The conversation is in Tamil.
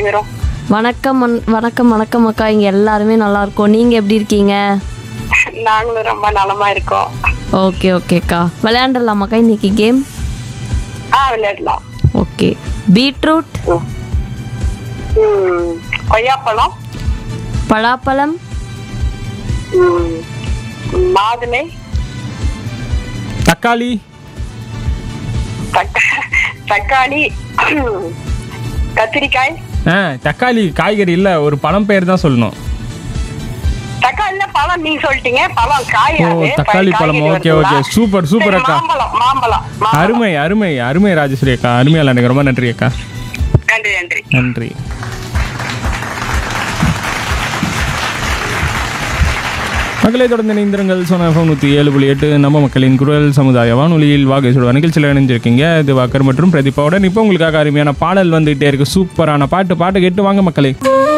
அனைவரும் வணக்கம் அண்- வணக்கம் வணக்கம் அக்கா இங்க எல்லாருமே நல்லா இருக்கோம் நீங்க எப்படி இருக்கீங்க நாங்களும் ரொம்ப நலமா இருக்கோம் ஓகே ஓகேக்கா விளையாண்டலாமாக்கா இன்னைக்கு கேம் ஆ விளையாடலாம் ஓகே பீட்ரூட் ம், கொய்யாப்பழம் பலாப்பழம் ம், மாதுளை தக்காளி தக்க- தக்காளி கத்திரிக்காய் ஆ தக்காளி காய்கறி இல்லை ஒரு பழம் பெயர் தான் சொல்லணும் தக்காளில பழம் நீங்க சொல்லிட்டீங்க பழம் காய் ஓ அது. தக்காளி பழம் காய்கறி ஓகே ஓகே வருதுங்களா? சூப்பர் சூப்பர் சரி, அக்கா மாம்பழம் மாம்பழம் மாம்பழம். அருமை அருமை அருமை ராஜஸ்ரீ அக்கா அருமையா எனக்கு ரொம்ப நன்றி அக்கா நன்றி நன்றி நன்றி மக்களை தொடர்ந்து இணைந்திருங்கள் சோனா எஃப்எம் நூற்றி ஏழு புள்ளி எட்டு நம்ம மக்களின் குரல் சமுதாய வானொலியில் வாகை சுடுவா நிகழ்ச்சியில் இணைஞ்சிருக்கீங்க இது வாக்கர் மற்றும் பிரதீபாவுடன் இப்போ உங்களுக்காக அருமையான பாடல் வந்துகிட்டே இருக்கு சூப்பரான பாட்டு பாட்டு கேட்டு வாங்க மக்களே